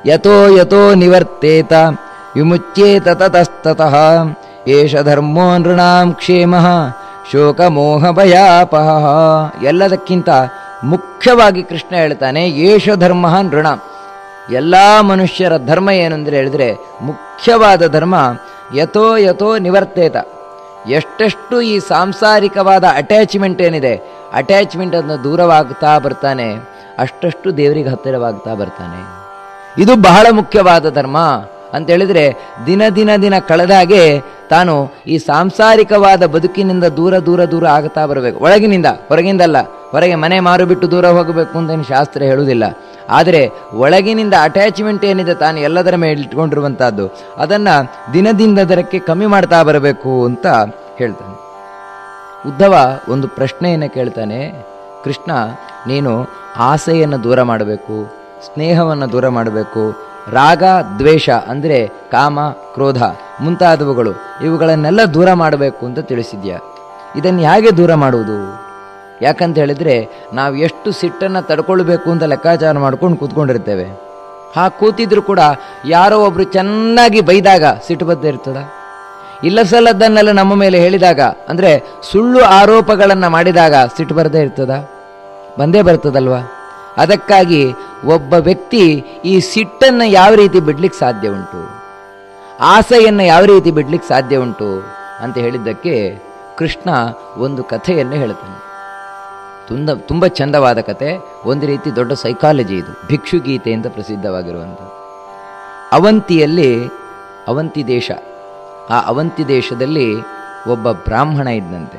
ಯಥೋ ಯಥೋ ನಿವರ್ತೇತ ವಿಮುಚ್ಯೇತ ತತಸ್ತತಃ ಏಷ ಧರ್ಮೋ ನೃಣಾಂ ಕ್ಷೇಮ ಶೋಕ ಮೋಹ ಭಯಾಪಹ ಎಲ್ಲದಕ್ಕಿಂತ ಮುಖ್ಯವಾಗಿ ಕೃಷ್ಣ ಹೇಳ್ತಾನೆ ಏಷ ಧರ್ಮ ನೃಣಾಂ ಎಲ್ಲ ಮನುಷ್ಯರ ಧರ್ಮ ಏನು ಅಂದರೆ ಹೇಳಿದ್ರೆ ಮುಖ್ಯವಾದ ಧರ್ಮ ಯಥೋ ಯಥೋ ನಿವರ್ತೇತ ಎಷ್ಟೆಷ್ಟು ಈ ಸಾಂಸಾರಿಕವಾದ ಅಟ್ಯಾಚ್ಮೆಂಟ್ ಏನಿದೆ ಅಟ್ಯಾಚ್ಮೆಂಟ್ ಅನ್ನು ದೂರವಾಗ್ತಾ ಬರ್ತಾನೆ ಅಷ್ಟಷ್ಟು ದೇವರಿಗೆ ಹತ್ತಿರವಾಗ್ತಾ ಬರ್ತಾನೆ ಇದು ಬಹಳ ಮುಖ್ಯವಾದ ಧರ್ಮ ಅಂತ ಹೇಳಿದ್ರೆ ದಿನ ದಿನ ದಿನ ಕಳೆದಾಗೆ ತಾನು ಈ ಸಾಂಸಾರಿಕವಾದ ಬದುಕಿನಿಂದ ದೂರ ದೂರ ದೂರ ಆಗ್ತಾ ಬರಬೇಕು ಒಳಗಿನಿಂದ ಹೊರಗಿಂದಲ್ಲ ಹೊರಗೆ ಮನೆ ಮಾರು ಬಿಟ್ಟು ದೂರ ಹೋಗಬೇಕು ಅಂತ ಏನು ಶಾಸ್ತ್ರ ಹೇಳುವುದಿಲ್ಲ ಆದರೆ ಒಳಗಿನಿಂದ ಅಟ್ಯಾಚ್ಮೆಂಟ್ ಏನಿದೆ ತಾನು ಎಲ್ಲದರ ಮೇಲೆ ಇಟ್ಕೊಂಡಿರುವಂತಹದ್ದು ಅದನ್ನು ದಿನದಿಂದ ದರಕ್ಕೆ ಕಮ್ಮಿ ಮಾಡ್ತಾ ಬರಬೇಕು ಅಂತ ಹೇಳ್ತಾನೆ ಉದ್ಧವ ಒಂದು ಪ್ರಶ್ನೆಯನ್ನು ಕೇಳ್ತಾನೆ ಕೃಷ್ಣ ನೀನು ಆಸೆಯನ್ನು ದೂರ ಮಾಡಬೇಕು ಸ್ನೇಹವನ್ನು ದೂರ ಮಾಡಬೇಕು ರಾಗ ದ್ವೇಷ ಅಂದರೆ ಕಾಮ ಕ್ರೋಧ ಮುಂತಾದವುಗಳು ಇವುಗಳನ್ನೆಲ್ಲ ದೂರ ಮಾಡಬೇಕು ಅಂತ ತಿಳಿಸಿದ್ಯಾ ಇದನ್ನು ಹೇಗೆ ದೂರ ಮಾಡುವುದು ಯಾಕಂತ ಹೇಳಿದರೆ ನಾವು ಎಷ್ಟು ಸಿಟ್ಟನ್ನು ತಡ್ಕೊಳ್ಬೇಕು ಅಂತ ಲೆಕ್ಕಾಚಾರ ಮಾಡ್ಕೊಂಡು ಕೂತ್ಕೊಂಡಿರ್ತೇವೆ ಹಾ ಕೂತಿದ್ರು ಕೂಡ ಯಾರೋ ಒಬ್ರು ಚೆನ್ನಾಗಿ ಬೈದಾಗ ಸಿಟ್ಟು ಬದ್ದೇ ಇರ್ತದ ಇಲ್ಲ ಸಲ್ಲದ್ದನ್ನೆಲ್ಲ ನಮ್ಮ ಮೇಲೆ ಹೇಳಿದಾಗ ಅಂದರೆ ಸುಳ್ಳು ಆರೋಪಗಳನ್ನು ಮಾಡಿದಾಗ ಸಿಟ್ಟು ಬರದೇ ಇರ್ತದ ಬಂದೇ ಬರ್ತದಲ್ವಾ ಅದಕ್ಕಾಗಿ ಒಬ್ಬ ವ್ಯಕ್ತಿ ಈ ಸಿಟ್ಟನ್ನು ಯಾವ ರೀತಿ ಬಿಡ್ಲಿಕ್ಕೆ ಸಾಧ್ಯ ಉಂಟು ಆಸೆಯನ್ನು ಯಾವ ರೀತಿ ಬಿಡ್ಲಿಕ್ಕೆ ಸಾಧ್ಯ ಉಂಟು ಅಂತ ಹೇಳಿದ್ದಕ್ಕೆ ಕೃಷ್ಣ ಒಂದು ಕಥೆಯನ್ನು ಹೇಳ್ತಾನೆ ತುಂಬ ತುಂಬ ಚಂದವಾದ ಕತೆ ಒಂದು ರೀತಿ ದೊಡ್ಡ ಸೈಕಾಲಜಿ ಇದು ಭಿಕ್ಷುಗೀತೆ ಅಂತ ಪ್ರಸಿದ್ಧವಾಗಿರುವಂಥ ಅವಂತಿಯಲ್ಲಿ ಅವಂತಿ ದೇಶ ಆ ಅವಂತಿ ದೇಶದಲ್ಲಿ ಒಬ್ಬ ಬ್ರಾಹ್ಮಣ ಇದ್ದಂತೆ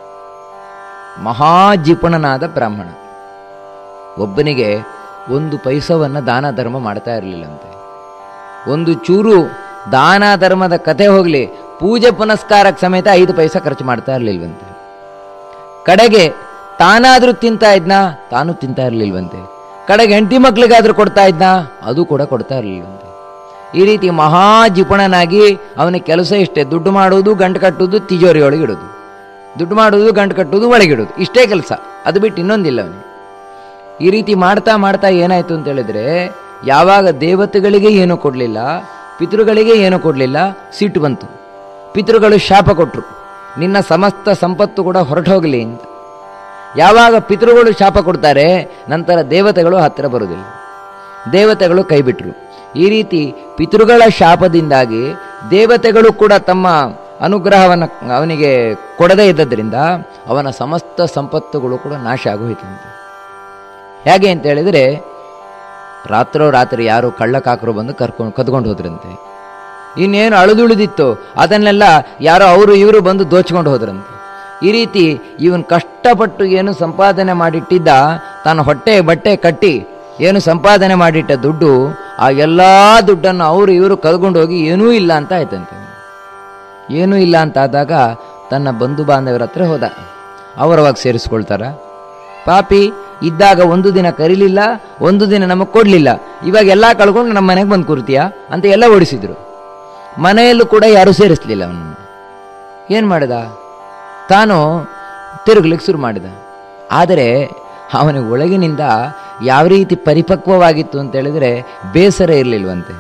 ಮಹಾಜಿಪುಣನಾದ ಬ್ರಾಹ್ಮಣ ಒಬ್ಬನಿಗೆ ಒಂದು ಪೈಸವನ್ನು ದಾನ ಧರ್ಮ ಮಾಡ್ತಾ ಇರಲಿಲ್ಲಂತೆ ಒಂದು ಚೂರು ದಾನ ಧರ್ಮದ ಕತೆ ಹೋಗಲಿ ಪೂಜೆ ಪುನಸ್ಕಾರಕ್ಕೆ ಸಮೇತ ಐದು ಪೈಸೆ ಖರ್ಚು ಮಾಡ್ತಾ ಇರಲಿಲ್ವಂತೆ ಕಡೆಗೆ ತಾನಾದರೂ ತಿಂತಾ ಇದ್ನಾ ತಾನು ತಿಂತಾ ಇರಲಿಲ್ವಂತೆ ಕಡೆಗೆ ಹೆಂಡತಿ ಮಕ್ಳಿಗಾದ್ರೂ ಕೊಡ್ತಾ ಇದ್ನಾ ಅದು ಕೂಡ ಕೊಡ್ತಾ ಇರಲಿಲ್ವಂತೆ ಈ ರೀತಿ ಮಹಾ ಜಿಪುಣನಾಗಿ ಅವನ ಕೆಲಸ ಇಷ್ಟೇ ದುಡ್ಡು ಮಾಡುವುದು ಗಂಟು ಕಟ್ಟುವುದು ತಿಜೋರಿ ಒಳಗೆ ಇಡೋದು ದುಡ್ಡು ಮಾಡುವುದು ಗಂಟು ಕಟ್ಟುವುದು ಒಳಗಿಡೋದು ಇಷ್ಟೇ ಕೆಲಸ ಅದು ಬಿಟ್ಟು ಇನ್ನೊಂದಿಲ್ಲ ಅವನಿಗೆ ಈ ರೀತಿ ಮಾಡ್ತಾ ಮಾಡ್ತಾ ಏನಾಯ್ತು ಅಂತ ಹೇಳಿದ್ರೆ ಯಾವಾಗ ದೇವತೆಗಳಿಗೆ ಏನೂ ಕೊಡಲಿಲ್ಲ ಪಿತೃಗಳಿಗೆ ಏನೂ ಕೊಡಲಿಲ್ಲ ಸಿಟ್ಟು ಬಂತು ಪಿತೃಗಳು ಶಾಪ ಕೊಟ್ಟರು ನಿನ್ನ ಸಮಸ್ತ ಸಂಪತ್ತು ಕೂಡ ಹೊರಟು ಹೋಗಲಿ ಅಂತ ಯಾವಾಗ ಪಿತೃಗಳು ಶಾಪ ಕೊಡ್ತಾರೆ ನಂತರ ದೇವತೆಗಳು ಹತ್ತಿರ ಬರುವುದಿಲ್ಲ ದೇವತೆಗಳು ಕೈಬಿಟ್ರು ಈ ರೀತಿ ಪಿತೃಗಳ ಶಾಪದಿಂದಾಗಿ ದೇವತೆಗಳು ಕೂಡ ತಮ್ಮ ಅನುಗ್ರಹವನ್ನು ಅವನಿಗೆ ಕೊಡದೇ ಇದ್ದದ್ರಿಂದ ಅವನ ಸಮಸ್ತ ಸಂಪತ್ತುಗಳು ಕೂಡ ನಾಶ ಆಗೋಯ್ತಂತೆ ಹೇಗೆ ಅಂತ ಹೇಳಿದರೆ ರಾತ್ರೋ ರಾತ್ರಿ ಯಾರು ಕಳ್ಳಕಾಕರು ಬಂದು ಕರ್ಕೊಂಡು ಕದ್ಕೊಂಡು ಹೋದ್ರಂತೆ ಇನ್ನೇನು ಅಳುದುಳಿದಿತ್ತು ಅದನ್ನೆಲ್ಲ ಯಾರೋ ಅವರು ಇವರು ಬಂದು ದೋಚ್ಕೊಂಡು ಹೋದ್ರಂತೆ ಈ ರೀತಿ ಇವನು ಕಷ್ಟಪಟ್ಟು ಏನು ಸಂಪಾದನೆ ಮಾಡಿಟ್ಟಿದ್ದ ತಾನು ಹೊಟ್ಟೆ ಬಟ್ಟೆ ಕಟ್ಟಿ ಏನು ಸಂಪಾದನೆ ಮಾಡಿಟ್ಟ ದುಡ್ಡು ಆ ಎಲ್ಲ ದುಡ್ಡನ್ನು ಅವರು ಇವರು ಕದ್ಕೊಂಡು ಹೋಗಿ ಏನೂ ಇಲ್ಲ ಅಂತ ಆಯ್ತಂತೆ ಏನೂ ಇಲ್ಲ ಅಂತ ಆದಾಗ ತನ್ನ ಬಂಧು ಬಾಂಧವರ ಹತ್ರ ಹೋದ ಅವರವಾಗ ಸೇರಿಸ್ಕೊಳ್ತಾರ ಪಾಪಿ ಇದ್ದಾಗ ಒಂದು ದಿನ ಕರೀಲಿಲ್ಲ ಒಂದು ದಿನ ನಮಗೆ ಕೊಡಲಿಲ್ಲ ಇವಾಗ ಎಲ್ಲ ಕಳ್ಕೊಂಡು ನಮ್ಮ ಮನೆಗೆ ಬಂದು ಕೂರ್ತೀಯಾ ಅಂತ ಎಲ್ಲ ಓಡಿಸಿದ್ರು ಮನೆಯಲ್ಲೂ ಕೂಡ ಯಾರೂ ಸೇರಿಸಲಿಲ್ಲ ಅವನನ್ನು ಏನು ಮಾಡಿದ ತಾನು ತಿರುಗ್ಲಿಕ್ಕೆ ಶುರು ಮಾಡಿದ ಆದರೆ ಅವನ ಒಳಗಿನಿಂದ ಯಾವ ರೀತಿ ಪರಿಪಕ್ವವಾಗಿತ್ತು ಅಂತ ಹೇಳಿದ್ರೆ ಬೇಸರ ಇರಲಿಲ್ವಂತೆ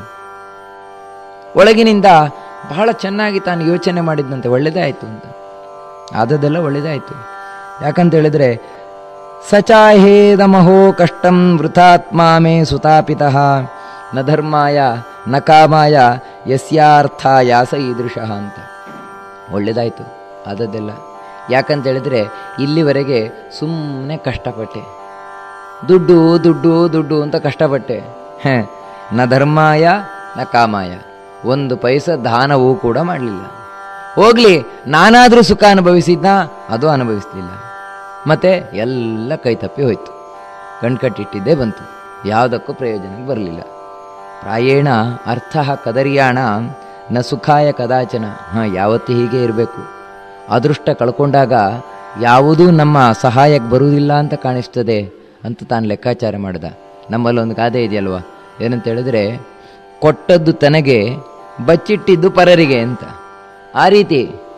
ಒಳಗಿನಿಂದ ಬಹಳ ಚೆನ್ನಾಗಿ ತಾನು ಯೋಚನೆ ಮಾಡಿದ್ದಂತೆ ಒಳ್ಳೆಯದೇ ಆಯಿತು ಅಂತ ಆದದ್ದೆಲ್ಲ ಒಳ್ಳೆಯದೇ ಆಯಿತು ಯಾಕಂತ ಹೇಳಿದ್ರೆ ಸಚಾಹೇದಮಹೋ ಕಷ್ಟಂ ವೃಥಾತ್ಮಾ ಮೇ ಸುತಾಪಿತಃ ನ ಧರ್ಮಾಯ ನ ಕಾಮಾಯ ಯಸ್ಯಾರ್ಥ ಯಾಸ ಈದೃಶ ಅಂತ ಒಳ್ಳೆಯದಾಯಿತು ಆದದ್ದೆಲ್ಲ ಯಾಕಂತ ಹೇಳಿದ್ರೆ ಇಲ್ಲಿವರೆಗೆ ಸುಮ್ಮನೆ ಕಷ್ಟಪಟ್ಟೆ ದುಡ್ಡು ದುಡ್ಡು ದುಡ್ಡು ಅಂತ ಕಷ್ಟಪಟ್ಟೆ ಹೇ ನ ಧರ್ಮಾಯ ನ ಕಾಮಾಯ ಒಂದು ಪೈಸ ದಾನವೂ ಕೂಡ ಮಾಡಲಿಲ್ಲ ಹೋಗ್ಲಿ ನಾನಾದರೂ ಸುಖ ಅನುಭವಿಸಿದ್ನಾ ಅದು ಅನುಭವಿಸಲಿಲ್ಲ ಮತ್ತೆ ಎಲ್ಲ ಕೈ ತಪ್ಪಿ ಹೋಯ್ತು ಕಣ್ಕಟ್ಟಿಟ್ಟಿದ್ದೇ ಬಂತು ಯಾವುದಕ್ಕೂ ಪ್ರಯೋಜನಕ್ಕೆ ಬರಲಿಲ್ಲ ಪ್ರಾಯೇಣ ಅರ್ಥ ಕದರ್ಯಾಣ ನ ಸುಖಾಯ ಕದಾಚನ ಹಾಂ ಯಾವತ್ತೂ ಹೀಗೆ ಇರಬೇಕು ಅದೃಷ್ಟ ಕಳ್ಕೊಂಡಾಗ ಯಾವುದೂ ನಮ್ಮ ಸಹಾಯಕ್ಕೆ ಬರುವುದಿಲ್ಲ ಅಂತ ಕಾಣಿಸ್ತದೆ ಅಂತ ತಾನು ಲೆಕ್ಕಾಚಾರ ಮಾಡಿದ ನಮ್ಮಲ್ಲಿ ಒಂದು ಗಾದೆ ಇದೆಯಲ್ವ ಏನಂತ ಹೇಳಿದ್ರೆ ಕೊಟ್ಟದ್ದು ತನಗೆ ಬಚ್ಚಿಟ್ಟಿದ್ದು ಪರರಿಗೆ ಅಂತ ಆ ರೀತಿ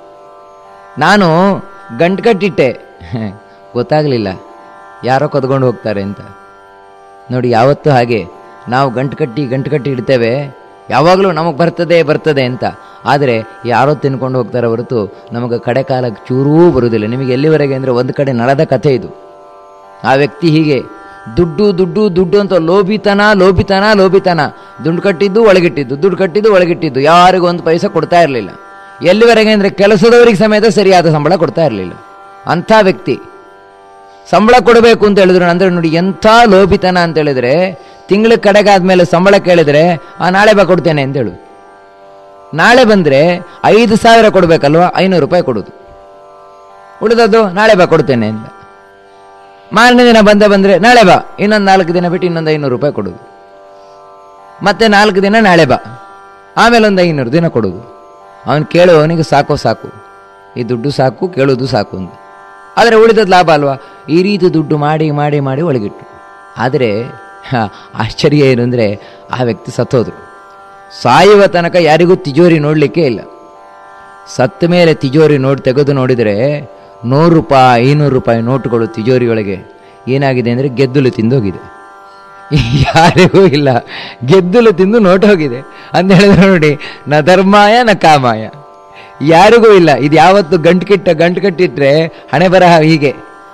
ನಾನು ಗಂಟ್ಕಟ್ಟಿಟ್ಟೆ ಗೊತ್ತಾಗಲಿಲ್ಲ ಯಾರೋ ಕದ್ಕೊಂಡು ಹೋಗ್ತಾರೆ ಅಂತ ನೋಡಿ ಯಾವತ್ತೂ ಹಾಗೆ ನಾವು ಗಂಟು ಕಟ್ಟಿ ಗಂಟು ಕಟ್ಟಿ ಇಡ್ತೇವೆ ಯಾವಾಗಲೂ ನಮಗೆ ಬರ್ತದೆ ಬರ್ತದೆ ಅಂತ ಆದರೆ ಯಾರೋ ತಿನ್ಕೊಂಡು ಹೋಗ್ತಾರೆ ಹೊರತು ನಮಗೆ ಕಡೆ ಕಾಲಕ್ಕೆ ಚೂರೂ ಬರುವುದಿಲ್ಲ ನಿಮಗೆ ಎಲ್ಲಿವರೆಗೆ ಅಂದರೆ ಒಂದು ಕಡೆ ನಳದ ಕಥೆ ಇದು ಆ ವ್ಯಕ್ತಿ ಹೀಗೆ ದುಡ್ಡು ದುಡ್ಡು ದುಡ್ಡು ಅಂತ ಲೋಭಿತನ ಲೋಭಿತನ ಲೋಭಿತನ ದುಡ್ಡು ಕಟ್ಟಿದ್ದು ಒಳಗಿಟ್ಟಿದ್ದು ದುಡ್ಡು ಕಟ್ಟಿದ್ದು ಒಳಗಿಟ್ಟಿದ್ದು ಯಾರಿಗೂ ಒಂದು ಪೈಸೆ ಕೊಡ್ತಾ ಇರಲಿಲ್ಲ ಎಲ್ಲಿವರೆಗೆ ಅಂದರೆ ಕೆಲಸದವರಿಗೆ ಸಮೇತ ಸರಿಯಾದ ಸಂಬಳ ಕೊಡ್ತಾ ಇರಲಿಲ್ಲ ಅಂಥ ವ್ಯಕ್ತಿ ಸಂಬಳ ಕೊಡಬೇಕು ಅಂತ ಹೇಳಿದ್ರು ಅಂದ್ರೆ ನೋಡಿ ಎಂಥ ಲೋಭಿತನ ಅಂತ ಹೇಳಿದ್ರೆ ತಿಂಗಳ ಕಡೆಗಾದ್ಮೇಲೆ ಸಂಬಳ ಕೇಳಿದ್ರೆ ಆ ನಾಳೆ ಬಾ ಕೊಡ್ತೇನೆ ಅಂತ ಹೇಳು ನಾಳೆ ಬಂದರೆ ಐದು ಸಾವಿರ ಕೊಡಬೇಕಲ್ವಾ ಐನೂರು ರೂಪಾಯಿ ಕೊಡೋದು ಉಳಿದದ್ದು ನಾಳೆ ಬಾ ಕೊಡ್ತೇನೆ ಅಂತ ಮಾರನೇ ದಿನ ಬಂದ ಬಂದರೆ ನಾಳೆ ಬಾ ಇನ್ನೊಂದು ನಾಲ್ಕು ದಿನ ಬಿಟ್ಟು ಇನ್ನೊಂದು ಐನೂರು ರೂಪಾಯಿ ಕೊಡೋದು ಮತ್ತೆ ನಾಲ್ಕು ದಿನ ನಾಳೆ ಬಾ ಆಮೇಲೆ ಒಂದು ಐನೂರು ದಿನ ಕೊಡೋದು ಅವನು ಕೇಳುವವನಿಗೆ ಸಾಕೋ ಸಾಕು ಈ ದುಡ್ಡು ಸಾಕು ಕೇಳೋದು ಸಾಕು ಅಂತ ಆದರೆ ಉಳಿದದ್ದು ಲಾಭ ಅಲ್ವಾ ಈ ರೀತಿ ದುಡ್ಡು ಮಾಡಿ ಮಾಡಿ ಮಾಡಿ ಒಳಗಿಟ್ಟು ಆದರೆ ಹ, ಆಶ್ಚರ್ಯ ಏನು ಅಂದರೆ ಆ ವ್ಯಕ್ತಿ ಸತ್ತೋದ್ರು ಸಾಯುವ ತನಕ ಯಾರಿಗೂ ತಿಜೋರಿ ನೋಡಲಿಕ್ಕೆ ಇಲ್ಲ ಸತ್ತ ಮೇಲೆ ತಿಜೋರಿ ನೋಡಿ ತೆಗೆದು ನೋಡಿದರೆ ನೂರು ರೂಪಾಯಿ ಐನೂರು ರೂಪಾಯಿ ನೋಟುಗಳು ತಿಜೋರಿಯೊಳಗೆ ಏನಾಗಿದೆ ಅಂದರೆ ಗೆದ್ದಲು ತಿಂದೋಗಿದೆ ಯಾರಿಗೂ ಇಲ್ಲ ಗೆದ್ದಲು ತಿಂದು ನೋಟ್ ಹೋಗಿದೆ ಅಂತ ಹೇಳಿದ್ರೆ ನೋಡಿ ನ ಧರ್ಮಾಯ ನ ಕಾಮಾಯ ಯಾರಿಗೂ ಇಲ್ಲ ಇದು ಯಾವತ್ತು ಗಂಟು ಕಿಟ್ಟ ಗಂಟು ಕಟ್ಟಿಟ್ರೆ ಹಣೆ ಬರಹ ಹೀಗೆ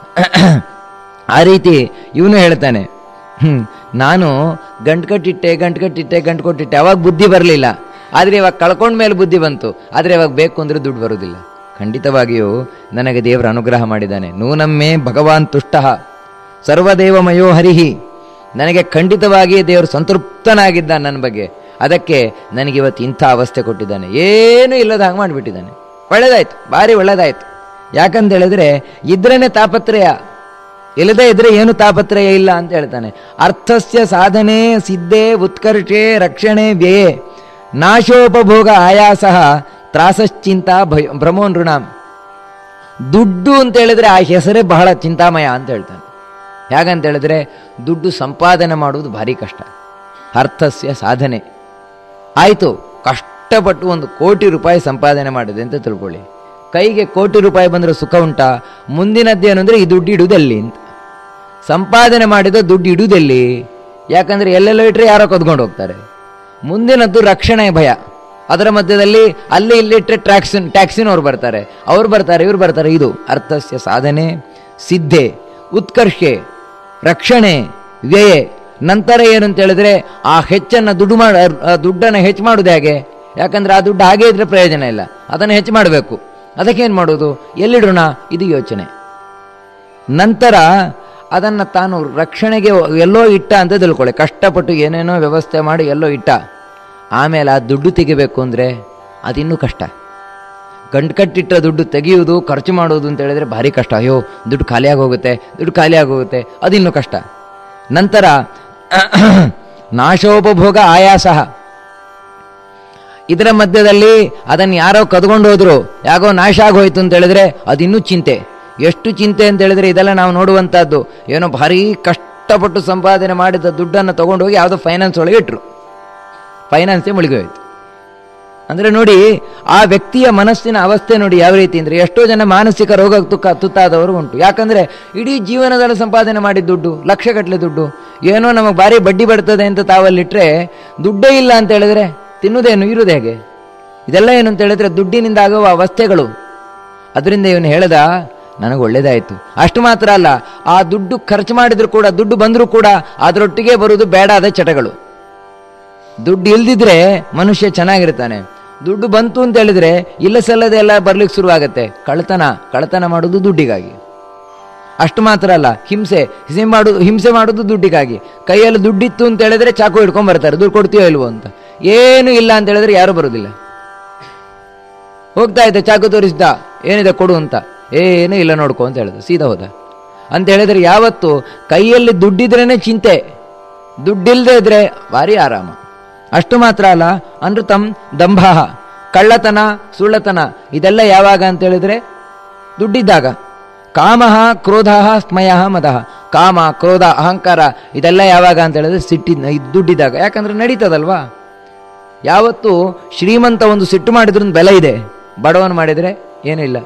ಆ ರೀತಿ ಇವನು ಹೇಳ್ತಾನೆ ಹ್ಮ್ ನಾನು ಗಂಟು ಕಟ್ಟಿಟ್ಟೆ ಗಂಟು ಕಟ್ಟಿಟ್ಟೆ ಗಂಟು ಕೊಟ್ಟಿಟ್ಟೆ ಅವಾಗ ಬುದ್ಧಿ ಬರಲಿಲ್ಲ ಆದರೆ ಇವಾಗ ಕಳ್ಕೊಂಡ ಮೇಲೆ ಬುದ್ಧಿ ಬಂತು ಆದರೆ ಇವಾಗ ಬೇಕು ಅಂದರೆ ದುಡ್ಡು ಬರೋದಿಲ್ಲ ಖಂಡಿತವಾಗಿಯೂ ನನಗೆ ದೇವರ ಅನುಗ್ರಹ ಮಾಡಿದ್ದಾನೆ ನೂನಮ್ಮೆ ಭಗವಾನ್ ತುಷ್ಟ ಸರ್ವದೇವಮಯೋ ಹರಿಹಿ ನನಗೆ ಖಂಡಿತವಾಗಿ ದೇವರು ಸಂತೃಪ್ತನಾಗಿದ್ದಾನೆ ನನ್ನ ಬಗ್ಗೆ ಅದಕ್ಕೆ ನನಗೆ ಇವತ್ತು ಇಂಥ ಅವಸ್ಥೆ ಕೊಟ್ಟಿದ್ದಾನೆ ಏನೂ ಇಲ್ಲದ ಹಾಗೆ ಮಾಡಿಬಿಟ್ಟಿದ್ದಾನೆ ಒಳ್ಳೇದಾಯ್ತು ಭಾರಿ ಒಳ್ಳೇದಾಯ್ತು ಯಾಕಂತ ಹೇಳಿದ್ರೆ ಇದ್ರೇನೆ ತಾಪತ್ರಯ ಇಲ್ಲದೆ ಇದ್ರೆ ಏನು ತಾಪತ್ರಯ ಇಲ್ಲ ಅಂತ ಹೇಳ್ತಾನೆ ಅರ್ಥಸ್ಯ ಸಾಧನೆ ಸಿದ್ಧೆ ಉತ್ಕರ್ಷೆ ರಕ್ಷಣೆ ವ್ಯಯೇ ನಾಶೋಪಭೋಗ ಆಯಾಸ ತ್ರಾಸಶ್ಚಿಂತ ಭಯ ಭ್ರಮೋ ನೃಣಾಂ ದುಡ್ಡು ಅಂತ ಹೇಳಿದ್ರೆ ಆ ಹೆಸರೇ ಬಹಳ ಚಿಂತಾಮಯ ಅಂತ ಹೇಳ್ತಾನೆ ಹೇಗಂತ ಹೇಳಿದ್ರೆ ದುಡ್ಡು ಸಂಪಾದನೆ ಮಾಡುವುದು ಭಾರಿ ಕಷ್ಟ ಅರ್ಥಸ್ಯ ಸಾಧನೆ ಆಯಿತು ಕಷ್ಟಪಟ್ಟು ಒಂದು ಕೋಟಿ ರೂಪಾಯಿ ಸಂಪಾದನೆ ಮಾಡಿದೆ ಅಂತ ತಿಳ್ಕೊಳ್ಳಿ ಕೈಗೆ ಕೋಟಿ ರೂಪಾಯಿ ಬಂದರೆ ಸುಖ ಉಂಟಾ ಮುಂದಿನದ್ದೇನು ಅಂದರೆ ಈ ದುಡ್ಡು ಇಡುವುದೆಲ್ಲಿ ಅಂತ ಸಂಪಾದನೆ ಮಾಡಿದ ದುಡ್ಡು ಇಡುವುದೆಲ್ಲಿ ಯಾಕಂದರೆ ಎಲ್ಲೆಲ್ಲೋ ಇಟ್ಟರೆ ಯಾರೋ ಕದ್ಕೊಂಡು ಹೋಗ್ತಾರೆ ಮುಂದಿನದ್ದು ರಕ್ಷಣೆ ಭಯ ಅದರ ಮಧ್ಯದಲ್ಲಿ ಅಲ್ಲಿ ಇಲ್ಲಿ ಇಟ್ಟರೆ ಟ್ಯಾಕ್ಸಿನ್ ಟ್ಯಾಕ್ಸಿನವ್ರು ಬರ್ತಾರೆ ಅವ್ರು ಬರ್ತಾರೆ ಇವ್ರು ಬರ್ತಾರೆ ಇದು ಅರ್ಥಸ್ಯ ಸಾಧನೆ ಸಿದ್ಧೆ ಉತ್ಕರ್ಷೆ ರಕ್ಷಣೆ ವ್ಯಯೆ ನಂತರ ಏನು ಅಂತ ಹೇಳಿದ್ರೆ ಆ ಹೆಚ್ಚನ್ನು ದುಡ್ಡು ಮಾಡ ಆ ದುಡ್ಡನ್ನು ಹೆಚ್ಚು ಮಾಡೋದು ಹೇಗೆ ಯಾಕಂದ್ರೆ ಆ ದುಡ್ಡು ಹಾಗೆ ಇದ್ರೆ ಪ್ರಯೋಜನ ಇಲ್ಲ ಅದನ್ನು ಹೆಚ್ಚು ಮಾಡಬೇಕು ಅದಕ್ಕೇನು ಮಾಡೋದು ಎಲ್ಲಿಡೋಣ ಇದು ಯೋಚನೆ ನಂತರ ಅದನ್ನು ತಾನು ರಕ್ಷಣೆಗೆ ಎಲ್ಲೋ ಇಟ್ಟ ಅಂತ ತಿಳ್ಕೊಳ್ಳಿ ಕಷ್ಟಪಟ್ಟು ಏನೇನೋ ವ್ಯವಸ್ಥೆ ಮಾಡಿ ಎಲ್ಲೋ ಇಟ್ಟ ಆಮೇಲೆ ಆ ದುಡ್ಡು ತೆಗಿಬೇಕು ಅಂದರೆ ಅದಿನ್ನೂ ಕಷ್ಟ ಗಂಟು ಕಟ್ಟಿಟ್ಟ ದುಡ್ಡು ತೆಗೆಯುವುದು ಖರ್ಚು ಮಾಡುವುದು ಅಂತ ಹೇಳಿದ್ರೆ ಭಾರಿ ಕಷ್ಟ ಅಯ್ಯೋ ದುಡ್ಡು ಖಾಲಿಯಾಗಿ ಹೋಗುತ್ತೆ ದುಡ್ಡು ಖಾಲಿಯಾಗಿ ಹೋಗುತ್ತೆ ಅದಿನ್ನೂ ಕಷ್ಟ ನಂತರ ನಾಶೋಪಭೋಗ ಆಯಾಸ ಇದರ ಮಧ್ಯದಲ್ಲಿ ಅದನ್ನು ಯಾರೋ ಕದ್ಕೊಂಡು ಹೋದ್ರು ಯಾಕೋ ನಾಶ ಆಗೋಯ್ತು ಅಂತ ಹೇಳಿದ್ರೆ ಅದಿನ್ನೂ ಚಿಂತೆ ಎಷ್ಟು ಚಿಂತೆ ಅಂತ ಹೇಳಿದ್ರೆ ಇದೆಲ್ಲ ನಾವು ನೋಡುವಂಥದ್ದು ಏನೋ ಭಾರಿ ಕಷ್ಟಪಟ್ಟು ಸಂಪಾದನೆ ಮಾಡಿದ ದುಡ್ಡನ್ನು ತಗೊಂಡೋಗಿ ಯಾವುದೋ ಫೈನಾನ್ಸ್ ಒಳಗೆ ಇಟ್ಟರು ಫೈನಾನ್ಸೇ ಮುಳುಗಿ ಹೋಯ್ತು ಅಂದರೆ ನೋಡಿ ಆ ವ್ಯಕ್ತಿಯ ಮನಸ್ಸಿನ ಅವಸ್ಥೆ ನೋಡಿ ಯಾವ ರೀತಿ ಅಂದರೆ ಎಷ್ಟೋ ಜನ ಮಾನಸಿಕ ರೋಗ ತುಕ್ಕ ತುತ್ತಾದವರು ಉಂಟು ಯಾಕಂದರೆ ಇಡೀ ಜೀವನದಲ್ಲಿ ಸಂಪಾದನೆ ಮಾಡಿದ ದುಡ್ಡು ಲಕ್ಷಗಟ್ಟಲೆ ದುಡ್ಡು ಏನೋ ನಮಗೆ ಭಾರಿ ಬಡ್ಡಿ ಬರ್ತದೆ ಅಂತ ತಾವಲ್ಲಿಟ್ಟರೆ ದುಡ್ಡೇ ಇಲ್ಲ ಅಂತ ಹೇಳಿದ್ರೆ ತಿನ್ನುವುದೇನು ಇರುವುದು ಹೇಗೆ ಇದೆಲ್ಲ ಏನು ಅಂತ ಹೇಳಿದ್ರೆ ದುಡ್ಡಿನಿಂದ ಆಗುವ ಅವಸ್ಥೆಗಳು ಅದರಿಂದ ಇವನು ಹೇಳ್ದ ನನಗೆ ಒಳ್ಳೇದಾಯಿತು ಅಷ್ಟು ಮಾತ್ರ ಅಲ್ಲ ಆ ದುಡ್ಡು ಖರ್ಚು ಮಾಡಿದ್ರು ಕೂಡ ದುಡ್ಡು ಬಂದರೂ ಕೂಡ ಅದರೊಟ್ಟಿಗೆ ಬರುವುದು ಬೇಡಾದ ಚಟಗಳು ದುಡ್ಡು ಇಲ್ದಿದ್ರೆ ಮನುಷ್ಯ ಚೆನ್ನಾಗಿರ್ತಾನೆ ದುಡ್ಡು ಬಂತು ಅಂತ ಹೇಳಿದ್ರೆ ಇಲ್ಲ ಸಲ್ಲದೆ ಎಲ್ಲ ಬರ್ಲಿಕ್ಕೆ ಶುರುವಾಗತ್ತೆ ಕಳ್ತನ ಕಳ್ತನ ಮಾಡೋದು ದುಡ್ಡಿಗಾಗಿ ಅಷ್ಟು ಮಾತ್ರ ಅಲ್ಲ ಹಿಂಸೆ ಹಿಂಸೆ ಮಾಡೋದು ಹಿಂಸೆ ಮಾಡೋದು ದುಡ್ಡಿಗಾಗಿ ಕೈಯಲ್ಲಿ ದುಡ್ಡಿತ್ತು ಅಂತ ಹೇಳಿದ್ರೆ ಚಾಕು ಹಿಡ್ಕೊಂಡ್ ಬರ್ತಾರೆ ದುಡ್ಡು ಕೊಡ್ತೀಯೋ ಇಲ್ವೋ ಅಂತ ಏನು ಇಲ್ಲ ಅಂತ ಹೇಳಿದ್ರೆ ಯಾರು ಬರೋದಿಲ್ಲ ಹೋಗ್ತಾ ಇದ್ದೆ ಚಾಕು ತೋರಿಸ್ದ ಏನಿದೆ ಕೊಡು ಅಂತ ಏನೂ ಇಲ್ಲ ನೋಡ್ಕೊ ಅಂತ ಹೇಳಿದ ಸೀದಾ ಹೋದ ಅಂತ ಹೇಳಿದ್ರೆ ಯಾವತ್ತು ಕೈಯಲ್ಲಿ ದುಡ್ಡಿದ್ರೇನೆ ಚಿಂತೆ ದುಡ್ಡಿಲ್ಲದೆ ಇದ್ರೆ ಭಾರಿ ಆರಾಮ ಅಷ್ಟು ಮಾತ್ರ ಅಲ್ಲ ಅನೃತಂ ದಂಭ ಕಳ್ಳತನ ಸುಳ್ಳತನ ಇದೆಲ್ಲ ಯಾವಾಗ ಅಂತ ಹೇಳಿದ್ರೆ ದುಡ್ಡಿದ್ದಾಗ ಕಾಮ ಕ್ರೋಧ ಸ್ಮಯ ಮದಃ ಕಾಮ ಕ್ರೋಧ ಅಹಂಕಾರ ಇದೆಲ್ಲ ಯಾವಾಗ ಅಂತ ಹೇಳಿದ್ರೆ ಸಿಟ್ಟಿನ ಇದು ದುಡ್ಡಿದ್ದಾಗ ಯಾಕಂದ್ರೆ ನಡೀತದಲ್ವಾ ಯಾವತ್ತು ಶ್ರೀಮಂತ ಒಂದು ಸಿಟ್ಟು ಮಾಡಿದ್ರೂ ಬೆಲೆ ಇದೆ ಬಡವನು ಮಾಡಿದರೆ ಏನೂ ಇಲ್ಲ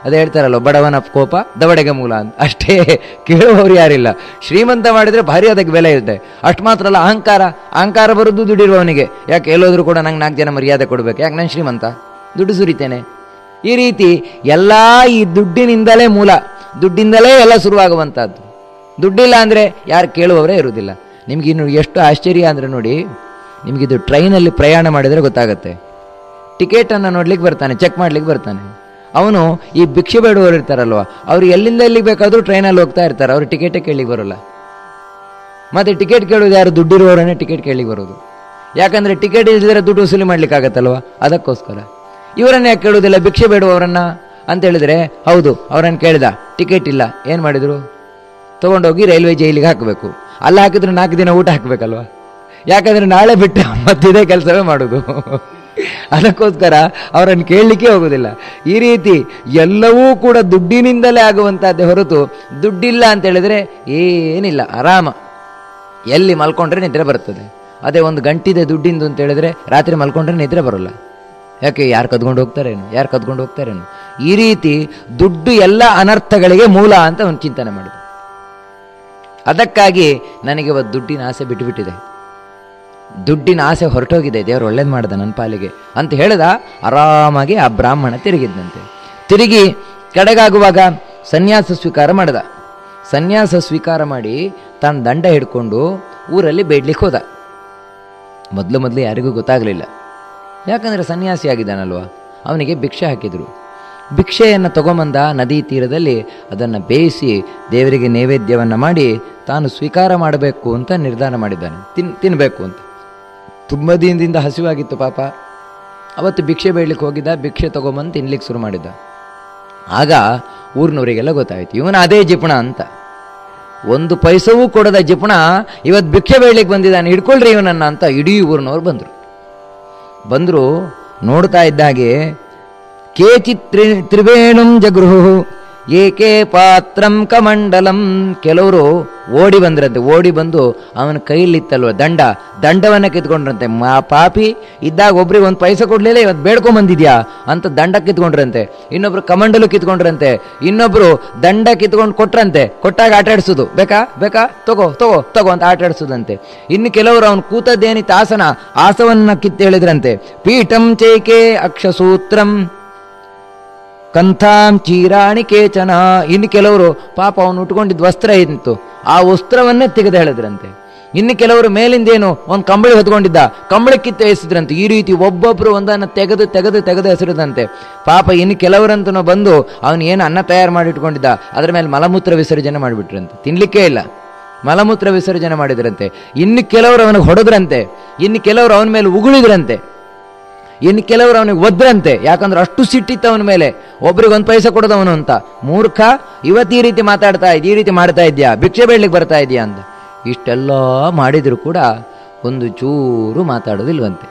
ಅದೇ ಹೇಳ್ತಾರಲ್ಲ ಬಡವನ ಕೋಪ ದವಡೆಗೆ ಮೂಲ ಅಂತ ಅಷ್ಟೇ ಕೇಳುವವರು ಯಾರಿಲ್ಲ ಶ್ರೀಮಂತ ಮಾಡಿದ್ರೆ ಭಾರಿ ಅದಕ್ಕೆ ಬೆಲೆ ಇರುತ್ತೆ ಅಷ್ಟು ಮಾತ್ರ ಅಲ್ಲ ಅಹಂಕಾರ ಅಹಂಕಾರ ಬರೋದು ದುಡ್ಡಿರುವವನಿಗೆ ಯಾಕೆ ಎಲ್ಲೋದ್ರೂ ಕೂಡ ನಂಗೆ ನಾಲ್ಕು ಜನ ಮರ್ಯಾದೆ ಕೊಡಬೇಕು ಯಾಕೆ ನಾನು ಶ್ರೀಮಂತ ದುಡ್ಡು ಸುರಿತೇನೆ ಈ ರೀತಿ ಎಲ್ಲ ಈ ದುಡ್ಡಿನಿಂದಲೇ ಮೂಲ ದುಡ್ಡಿಂದಲೇ ಎಲ್ಲ ಶುರುವಾಗುವಂಥದ್ದು ದುಡ್ಡಿಲ್ಲ ಅಂದರೆ ಯಾರು ಕೇಳುವವರೇ ಇರುವುದಿಲ್ಲ ನಿಮ್ಗೆ ಇನ್ನು ಎಷ್ಟು ಆಶ್ಚರ್ಯ ಅಂದರೆ ನೋಡಿ ನಿಮಗಿದು ಟ್ರೈನಲ್ಲಿ ಪ್ರಯಾಣ ಮಾಡಿದರೆ ಗೊತ್ತಾಗುತ್ತೆ ಟಿಕೆಟನ್ನು ನೋಡ್ಲಿಕ್ಕೆ ಬರ್ತಾನೆ ಚೆಕ್ ಮಾಡ್ಲಿಕ್ಕೆ ಬರ್ತಾನೆ ಅವನು ಈ ಭಿಕ್ಷೆ ಬೇಡುವವರು ಇರ್ತಾರಲ್ವ ಅವ್ರು ಎಲ್ಲಿಂದ ಎಲ್ಲಿಗೆ ಬೇಕಾದರೂ ಟ್ರೈನಲ್ಲಿ ಹೋಗ್ತಾ ಇರ್ತಾರೆ ಅವ್ರು ಟಿಕೆಟೇ ಕೇಳಿಗೆ ಬರೋಲ್ಲ ಮತ್ತೆ ಟಿಕೆಟ್ ಕೇಳೋದು ಯಾರು ದುಡ್ಡಿರುವವರನ್ನೇ ಟಿಕೆಟ್ ಕೇಳಿಗೆ ಬರೋದು ಯಾಕಂದರೆ ಟಿಕೆಟ್ ಇಲ್ಲದ್ರೆ ದುಡ್ಡು ವಸೂಲಿ ಮಾಡ್ಲಿಕ್ಕಾಗತ್ತಲ್ವ ಅದಕ್ಕೋಸ್ಕರ ಇವರನ್ನ ಯಾಕೆ ಕೇಳೋದಿಲ್ಲ ಭಿಕ್ಷೆ ಬೇಡುವವರನ್ನ ಅಂತ ಹೇಳಿದ್ರೆ ಹೌದು ಅವರನ್ನು ಕೇಳಿದ ಟಿಕೆಟ್ ಇಲ್ಲ ಏನು ಮಾಡಿದರು ತೊಗೊಂಡೋಗಿ ರೈಲ್ವೆ ಜೈಲಿಗೆ ಹಾಕಬೇಕು ಅಲ್ಲಿ ಹಾಕಿದ್ರೆ ನಾಲ್ಕು ದಿನ ಊಟ ಹಾಕಬೇಕಲ್ವ ಯಾಕಂದರೆ ನಾಳೆ ಬಿಟ್ಟು ಮತ್ತಿದೇ ಕೆಲಸವೇ ಮಾಡೋದು ಅದಕ್ಕೋಸ್ಕರ ಅವರನ್ನು ಕೇಳಲಿಕ್ಕೆ ಹೋಗೋದಿಲ್ಲ ಈ ರೀತಿ ಎಲ್ಲವೂ ಕೂಡ ದುಡ್ಡಿನಿಂದಲೇ ಆಗುವಂಥದ್ದೇ ಹೊರತು ದುಡ್ಡಿಲ್ಲ ಅಂತ ಹೇಳಿದ್ರೆ ಏನಿಲ್ಲ ಆರಾಮ ಎಲ್ಲಿ ಮಲ್ಕೊಂಡ್ರೆ ನಿದ್ರೆ ಬರ್ತದೆ ಅದೇ ಒಂದು ಗಂಟಿದೆ ದುಡ್ಡಿಂದು ಅಂತ ಹೇಳಿದ್ರೆ ರಾತ್ರಿ ಮಲ್ಕೊಂಡ್ರೆ ನಿದ್ರೆ ಬರೋಲ್ಲ ಯಾಕೆ ಯಾರು ಕದ್ಕೊಂಡು ಹೋಗ್ತಾರೇನು ಯಾರು ಕದ್ಕೊಂಡು ಹೋಗ್ತಾರೇನು ಈ ರೀತಿ ದುಡ್ಡು ಎಲ್ಲ ಅನರ್ಥಗಳಿಗೆ ಮೂಲ ಅಂತ ಒಂದು ಚಿಂತನೆ ಮಾಡಿದೆ ಅದಕ್ಕಾಗಿ ನನಗೆ ಇವತ್ತು ದುಡ್ಡಿನ ಆಸೆ ಬಿಟ್ಟುಬಿಟ್ಟಿದೆ ದುಡ್ಡಿನ ಆಸೆ ಹೊರಟೋಗಿದೆ ದೇವರು ಒಳ್ಳೇದು ಮಾಡ್ದ ನನ್ನ ಪಾಲಿಗೆ ಅಂತ ಹೇಳಿದ ಆರಾಮಾಗಿ ಆ ಬ್ರಾಹ್ಮಣ ತಿರುಗಿದ್ದಂತೆ ತಿರುಗಿ ಕಡೆಗಾಗುವಾಗ ಸನ್ಯಾಸ ಸ್ವೀಕಾರ ಮಾಡಿದ ಸನ್ಯಾಸ ಸ್ವೀಕಾರ ಮಾಡಿ ತಾನು ದಂಡ ಹಿಡ್ಕೊಂಡು ಊರಲ್ಲಿ ಬೇಡ್ಲಿಕ್ಕೆ ಹೋದ ಮೊದಲು ಮೊದಲು ಯಾರಿಗೂ ಗೊತ್ತಾಗಲಿಲ್ಲ ಯಾಕಂದರೆ ಸನ್ಯಾಸಿ ಆಗಿದ್ದಾನಲ್ವ ಅವನಿಗೆ ಭಿಕ್ಷೆ ಹಾಕಿದರು ಭಿಕ್ಷೆಯನ್ನು ತಗೊಂಬಂದ ನದಿ ತೀರದಲ್ಲಿ ಅದನ್ನು ಬೇಯಿಸಿ ದೇವರಿಗೆ ನೈವೇದ್ಯವನ್ನು ಮಾಡಿ ತಾನು ಸ್ವೀಕಾರ ಮಾಡಬೇಕು ಅಂತ ನಿರ್ಧಾರ ಮಾಡಿದ್ದಾನೆ ತಿನ್ ತಿನ್ನಬೇಕು ಅಂತ ತುಂಬ ದಿನದಿಂದ ಹಸಿವಾಗಿತ್ತು ಪಾಪ ಅವತ್ತು ಭಿಕ್ಷೆ ಬೇಡ್ಲಿಕ್ಕೆ ಹೋಗಿದ್ದ ಭಿಕ್ಷೆ ತಗೊಂಬಂದು ತಿನ್ಲಿಕ್ಕೆ ಶುರು ಮಾಡಿದ್ದ ಆಗ ಊರಿನವರಿಗೆಲ್ಲ ಗೊತ್ತಾಯ್ತು ಇವನು ಅದೇ ಜಿಪುಣ ಅಂತ ಒಂದು ಪೈಸವೂ ಕೊಡದ ಜಿಪುಣ ಇವತ್ತು ಭಿಕ್ಷೆ ಬೇಡ್ಲಿಕ್ಕೆ ಬಂದಿದ್ದಾನೆ ಹಿಡ್ಕೊಳ್ರಿ ಇವನನ್ನ ಅಂತ ಇಡೀ ಊರಿನವ್ರು ಬಂದರು ಬಂದರು ನೋಡ್ತಾ ಇದ್ದ ಹಾಗೆ ಕೇಚಿತ್ ತ್ರಿ ತ್ರಿವೇಣುಂ ಜಗೃಹು ಏಕೆ ಪಾತ್ರಂ ಕಮಂಡಲಂ ಕೆಲವರು ಓಡಿ ಬಂದ್ರಂತೆ ಓಡಿ ಬಂದು ಅವನ ಕೈಲಿತ್ತಲ್ವ ದಂಡ ದಂಡವನ್ನ ಕಿತ್ಕೊಂಡ್ರಂತೆ ಮಾ ಪಾಪಿ ಇದ್ದಾಗ ಒಬ್ರಿಗೆ ಒಂದು ಪೈಸೆ ಕೊಡ್ಲಿಲ್ಲ ಇವತ್ತು ಬೇಡ್ಕೊಂಡ್ ಬಂದಿದ್ಯಾ ಅಂತ ದಂಡ ಕಿತ್ಕೊಂಡ್ರಂತೆ ಇನ್ನೊಬ್ರು ಕಮಂಡಲು ಕಿತ್ಕೊಂಡ್ರಂತೆ ಇನ್ನೊಬ್ರು ದಂಡ ಕಿತ್ಕೊಂಡು ಕೊಟ್ರಂತೆ ಕೊಟ್ಟಾಗ ಆಟ ಆಡ್ಸೋದು ಬೇಕಾ ಬೇಕಾ ತಗೋ ತಗೋ ತಗೋ ಅಂತ ಆಟ ಆಡ್ಸೋದಂತೆ ಇನ್ನು ಕೆಲವರು ಅವನು ಕೂತದ್ದೇನಿತ್ತು ಆಸನ ಆಸವನ್ನ ಕಿತ್ತು ಹೇಳಿದ್ರಂತೆ ಪೀಠಂ ಚೈಕೆ ಅಕ್ಷಸೂತ್ರಂ ಕಂಥಾಂ ಚೀರಾಣಿ ಕೇಚನ ಇನ್ನು ಕೆಲವರು ಪಾಪ ಅವನು ಉಟ್ಕೊಂಡಿದ್ದ ವಸ್ತ್ರ ಇತ್ತು ಆ ವಸ್ತ್ರವನ್ನೇ ತೆಗೆದು ಹೇಳಿದ್ರಂತೆ ಇನ್ನು ಕೆಲವರು ಮೇಲಿಂದೇನು ಒಂದು ಕಂಬಳಿ ಹೊತ್ಕೊಂಡಿದ್ದ ಕಂಬಳಿ ಕಿತ್ತು ಎಸಿದ್ರಂತೆ ಈ ರೀತಿ ಒಬ್ಬೊಬ್ಬರು ಒಂದನ್ನು ತೆಗೆದು ತೆಗೆದು ತೆಗೆದು ಹೆಸರಿದಂತೆ ಪಾಪ ಇನ್ನು ಕೆಲವರಂತೂ ಬಂದು ಅವನು ಏನು ಅನ್ನ ತಯಾರು ಮಾಡಿ ಇಟ್ಕೊಂಡಿದ್ದ ಅದರ ಮೇಲೆ ಮಲಮೂತ್ರ ವಿಸರ್ಜನೆ ಮಾಡಿಬಿಟ್ರಂತೆ ತಿನ್ಲಿಕ್ಕೇ ಇಲ್ಲ ಮಲಮೂತ್ರ ವಿಸರ್ಜನೆ ಮಾಡಿದ್ರಂತೆ ಇನ್ನು ಕೆಲವರು ಅವನಿಗೆ ಹೊಡೆದ್ರಂತೆ ಇನ್ನು ಕೆಲವರು ಅವನ ಮೇಲೆ ಉಗುಳಿದ್ರಂತೆ ಇನ್ನು ಕೆಲವರು ಅವನಿಗೆ ಒದ್ರಂತೆ ಯಾಕಂದ್ರೆ ಅಷ್ಟು ಸಿಟ್ಟಿತ್ತು ಅವನ ಮೇಲೆ ಒಬ್ರಿಗೆ ಒಂದು ಪೈಸೆ ಕೊಡದವನು ಅಂತ ಮೂರ್ಖ ಇವತ್ತು ಈ ರೀತಿ ಮಾತಾಡ್ತಾ ಇದ್ದ ಈ ರೀತಿ ಮಾಡ್ತಾ ಇದ್ಯಾ ಭಿಕ್ಷೆ ಬೇಡ್ಲಿಕ್ಕೆ ಬರ್ತಾ ಇದೆಯಾ ಅಂತ ಇಷ್ಟೆಲ್ಲ ಮಾಡಿದ್ರು ಕೂಡ ಒಂದು ಚೂರು ಮಾತಾಡೋದಿಲ್ವಂತೆ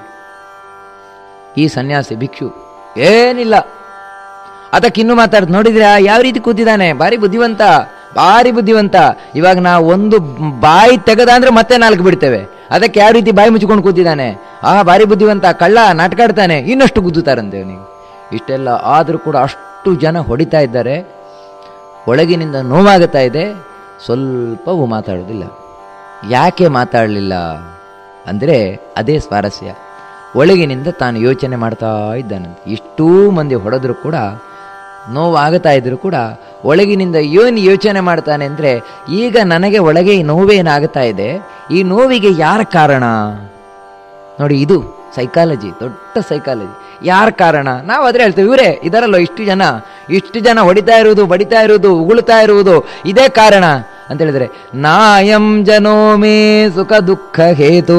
ಈ ಸನ್ಯಾಸಿ ಭಿಕ್ಷು ಏನಿಲ್ಲ ಅದಕ್ಕಿನ್ನೂ ಮಾತಾಡ್ ನೋಡಿದ್ರಾ ಯಾವ ರೀತಿ ಕೂತಿದ್ದಾನೆ ಭಾರಿ ಬುದ್ಧಿವಂತ ಭಾರಿ ಬುದ್ಧಿವಂತ ಇವಾಗ ನಾವು ಒಂದು ಬಾಯಿ ತೆಗೆದ ಅಂದ್ರೆ ಮತ್ತೆ ನಾಲ್ಕು ಬಿಡ್ತೇವೆ ಅದಕ್ಕೆ ಯಾವ ರೀತಿ ಬಾಯಿ ಮುಚ್ಕೊಂಡು ಕೂತಿದ್ದಾನೆ ಆ ಭಾರಿ ಬುದ್ಧಿವಂತ ಕಳ್ಳ ನಾಟಕಾಡ್ತಾನೆ ಇನ್ನಷ್ಟು ಗುದ್ದುತ್ತಾರಂತೆ ಅವನಿಗೆ ಇಷ್ಟೆಲ್ಲ ಆದರೂ ಕೂಡ ಅಷ್ಟು ಜನ ಹೊಡಿತಾ ಇದ್ದಾರೆ ಒಳಗಿನಿಂದ ನೋವಾಗುತ್ತಾ ಇದೆ ಸ್ವಲ್ಪವೂ ಮಾತಾಡೋದಿಲ್ಲ ಯಾಕೆ ಮಾತಾಡಲಿಲ್ಲ ಅಂದರೆ ಅದೇ ಸ್ವಾರಸ್ಯ ಒಳಗಿನಿಂದ ತಾನು ಯೋಚನೆ ಮಾಡ್ತಾ ಇದ್ದಾನಂತೆ ಇಷ್ಟೂ ಮಂದಿ ಹೊಡೆದ್ರು ಕೂಡ ನೋವಾಗುತ್ತಾ ಇದ್ರು ಕೂಡ ಒಳಗಿನಿಂದ ಏನು ಯೋಚನೆ ಮಾಡ್ತಾನೆ ಅಂದರೆ ಈಗ ನನಗೆ ಒಳಗೆ ಈ ನೋವೇನಾಗುತ್ತಾ ಇದೆ ಈ ನೋವಿಗೆ ಯಾರ ಕಾರಣ ನೋಡಿ ಇದು ಸೈಕಾಲಜಿ ದೊಡ್ಡ ಸೈಕಾಲಜಿ ಯಾರ ಕಾರಣ ನಾವು ಅದ್ರೆ ಹೇಳ್ತೇವೆ ಇವರೇ ಇದರಲ್ಲೋ ಇಷ್ಟು ಜನ ಇಷ್ಟು ಜನ ಹೊಡಿತಾ ಇರುವುದು ಬಡಿತಾ ಇರುವುದು ಉಗುಳ್ತಾ ಇರುವುದು ಇದೇ ಕಾರಣ ಅಂತ ಹೇಳಿದ್ರೆ ನಾಯಂ ಜನೋ ಮೇ ಸುಖ ದುಃಖ ಹೇತು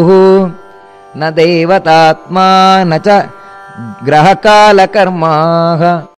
ನ ದೇವತಾತ್ಮ ನ ಚ ಗ್ರಹ ಕಾಲ ಕರ್ಮ